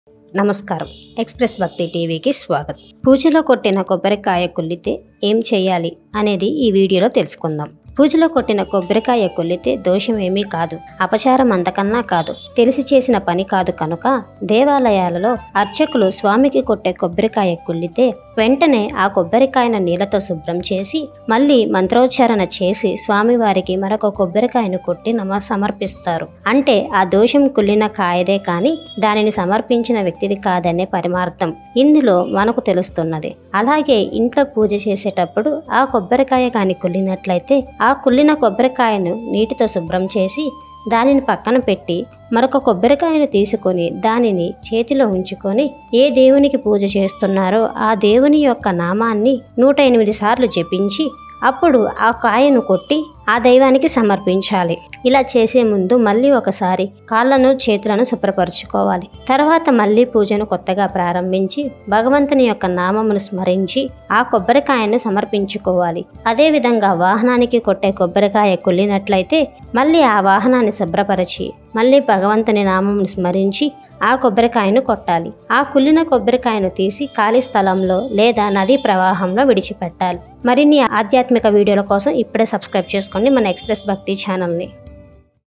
నమస్కారం ఎక్స్ప్రెస్ భక్తి టీవీకి స్వాగతం పూజలో కొట్టిన కొబ్బరికాయ కుళ్ళితే ఏం చేయాలి అనేది ఈ వీడియోలో తెలుసుకుందాం పూజలో కొట్టిన కొబ్బరికాయ కుళ్ళితే దోషం ఏమీ కాదు అపచారం అంతకన్నా కాదు తెలిసి చేసిన పని కాదు కనుక దేవాలయాలలో అర్చకులు స్వామికి కొట్టే కొబ్బరికాయ కుళ్ళితే వెంటనే ఆ కొబ్బరికాయను నీళ్లతో శుభ్రం చేసి మళ్ళీ మంత్రోచ్చారణ చేసి స్వామివారికి మరొక కొబ్బరికాయను కొట్టి నమ సమర్పిస్తారు అంటే ఆ దోషం కుళ్ళిన కాయదే కాని దానిని సమర్పించిన వ్యక్తిది కాదనే పరిమార్థం ఇందులో మనకు తెలుస్తున్నది అలాగే ఇంట్లో పూజ చేసేటప్పుడు ఆ కొబ్బరికాయ కాని కుళ్ళినట్లయితే ఆ కుళ్ళిన కొబ్బరికాయను నీటితో శుభ్రం చేసి దానిని పక్కన పెట్టి మరొక కొబ్బరికాయను తీసుకొని దానిని చేతిలో ఉంచుకొని ఏ దేవునికి పూజ చేస్తున్నారో ఆ దేవుని యొక్క నామాన్ని నూట ఎనిమిది సార్లు జపించి అప్పుడు ఆ కాయను కొట్టి ఆ దైవానికి సమర్పించాలి ఇలా చేసే ముందు మళ్ళీ ఒకసారి కాళ్ళను చేతులను శుభ్రపరచుకోవాలి తర్వాత మళ్ళీ పూజను కొత్తగా ప్రారంభించి భగవంతుని యొక్క నామమును స్మరించి ఆ కొబ్బరికాయను సమర్పించుకోవాలి అదేవిధంగా వాహనానికి కొట్టే కొబ్బరికాయ కుళ్ళినట్లయితే మళ్ళీ ఆ వాహనాన్ని శుభ్రపరిచి మళ్ళీ భగవంతుని నామమును స్మరించి ఆ కొబ్బరికాయను కొట్టాలి ఆ కుళ్ళిన కొబ్బరికాయను తీసి ఖాళీ స్థలంలో లేదా నదీ ప్రవాహంలో విడిచిపెట్టాలి మరిన్ని ఆధ్యాత్మిక వీడియోల కోసం ఇప్పుడే సబ్స్క్రైబ్ చేసుకోండి మన ఎక్స్ప్రెస్ భక్తి ఛానల్ని